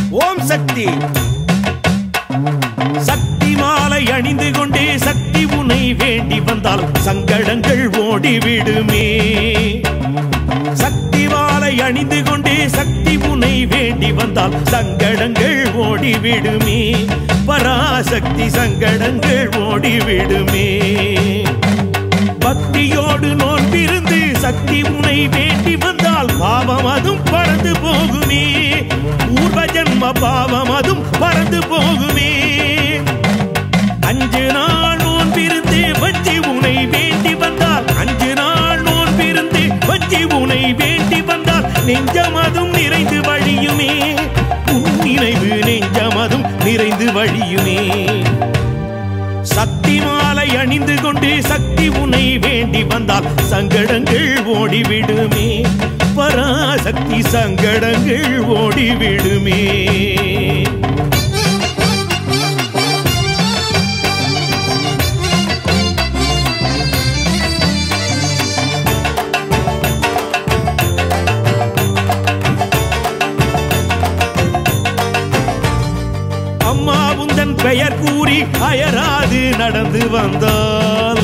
ஓம் சக்தி சக்தி மாலை அணிந்து கொண்டே சக்தி உனை வேண்டி வந்தால் சங்கடங்கள் ஓடிவிடுமே சக்தி மாலை அணிந்து கொண்டே சக்தி உனை வேண்டி வந்தால் சங்கடங்கள் ஓடிவிடுமே பராசக்தி சங்கடங்கள் ஓடிவிடுமே பக்தியோடு நோன்பிருந்து சக்தி உனை வேண்டி வந்தால் பாவம் அதும் பறந்து போகுமே பூர்வ ஜன்ம பாவம் அதும் பறந்து போகுமே அஞ்சு நாள் நோன்பிருந்து வஞ்சி உனை வேண்டி வந்தால் அஞ்சு நாள் நோன்பிருந்து வஞ்சி உனை வேண்டி வந்தால் நெஞ்சமதும் நிறைந்து வழியுமே உன் நினைவு நெஞ்சமதும் நிறைந்து வழியுமே சக்தி மாலை அணிந்து கொண்டு சக்தி உனை வேண்டி வந்தால் சங்கடங்கள் ஓடிவிடுமே பராசக்தி சங்கடங்கள் ஓடிவிடுமே அம்மா உந்தன் பெயர் கூறி அயராது நடந்து வந்தால்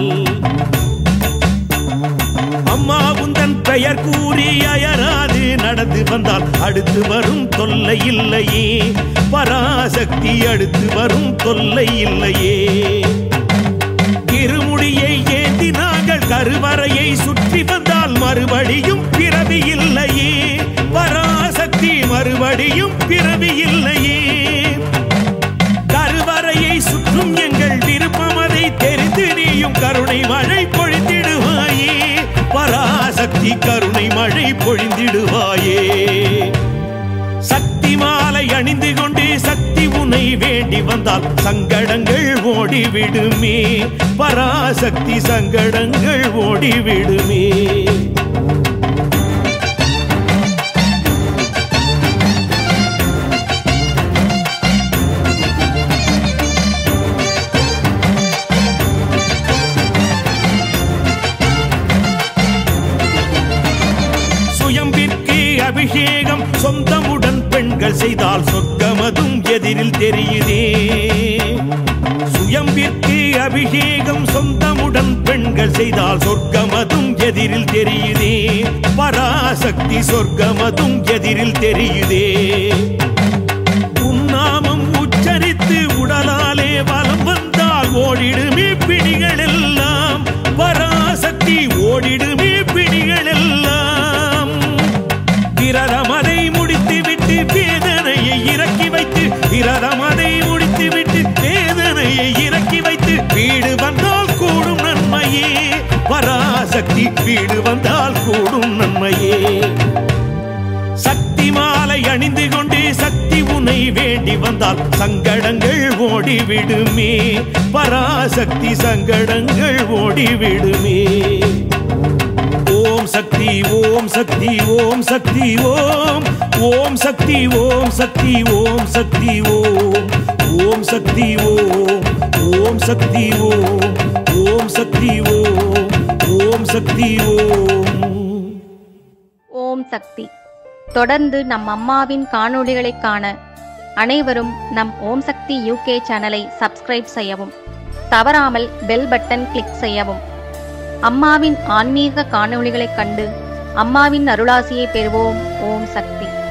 அம்மா உந்தன் பெயர் கூறி அயராது நடந்து வந்தால் அடுத்து வரும் தொல்லை இல்லையே பராசக்தி அடுத்து வரும் தொல்லை இல்லையே இருமுடியை ஏந்தி நாங்கள் கருவறையை சுற்றி வந்தால் மறுபடியும் பிறவி இல்லையே பராசக்தி மறுபடியும் பிறவி இல்லையே கருவறையை சுற்றும் எங்கள் விருப்பம் அதை தெரிந்து நீயும் கருணை மழை பொழிந்திடுவாயே பராசக்தி கருணை மழை பொழிந்திடுவாயே சக்தி மாலை அணிந்து கொண்டு சக்தி உனை வேண்டி வந்தால் சங்கடங்கள் ஓடிவிடுமே பராசக்தி சங்கடங்கள் ஓடிவிடுமே சுயம்பிற்கு அபிஷேகம் சொந்தமுடன் பெண்கள் செய்தால் சொர்க்கமதும் எதிரில் தெரியுதே சுயம்பிற்கு அபிஷேகம் சொந்தமுடன் பெண்கள் செய்தால் சொர்க்கமதும் எதிரில் தெரியுதே பராசக்தி சொர்க்கமதும் எதிரில் தெரியுதே உன்னாமம் உச்சரித்து உடலாலே வலம் வந்தால் ஓடிடுமே பிணிகள் எல்லாம் பராசக்தி ஓடிடுமே பிணிகள் எல்லாம் பிரதமதை முடித்து விட்டு வேதனையை இறக்கி வைத்து பிரதமதை முடித்து விட்டு வேதனையை இறக்கி வைத்து வீடு வந்தால் கூடும் நன்மையே பராசக்தி வீடு வந்தால் கூடும் நன்மையே சக்தி மாலை அணிந்து கொண்டு சக்தி உனை வேண்டி வந்தால் சங்கடங்கள் ஓடிவிடுமே பராசக்தி சங்கடங்கள் ஓடிவிடுமே ஓம் சக்தி ஓம் சக்தி ஓம் சக்தி ஓம் ஓம் சக்தி ஓம் சக்தி ஓம் சக்தி ஓம் ஓம் சக்தி ஓம் ஓம் சக்தி ஓம் ஓம் சக்தி ஓம் ஓம் சக்தி ஓம் ஓம் சக்தி தொடர்ந்து நம் அம்மாவின் காணொளிகளைக் காண அனைவரும் நம் ஓம் சக்தி யூகே சேனலை சப்ஸ்கிரைப் செய்யவும் தவறாமல் பெல் பட்டன் கிளிக் செய்யவும் அம்மாவின் ஆன்மீக காணொளிகளைக் கண்டு அம்மாவின் அருளாசியை பெறுவோம் ஓம் சக்தி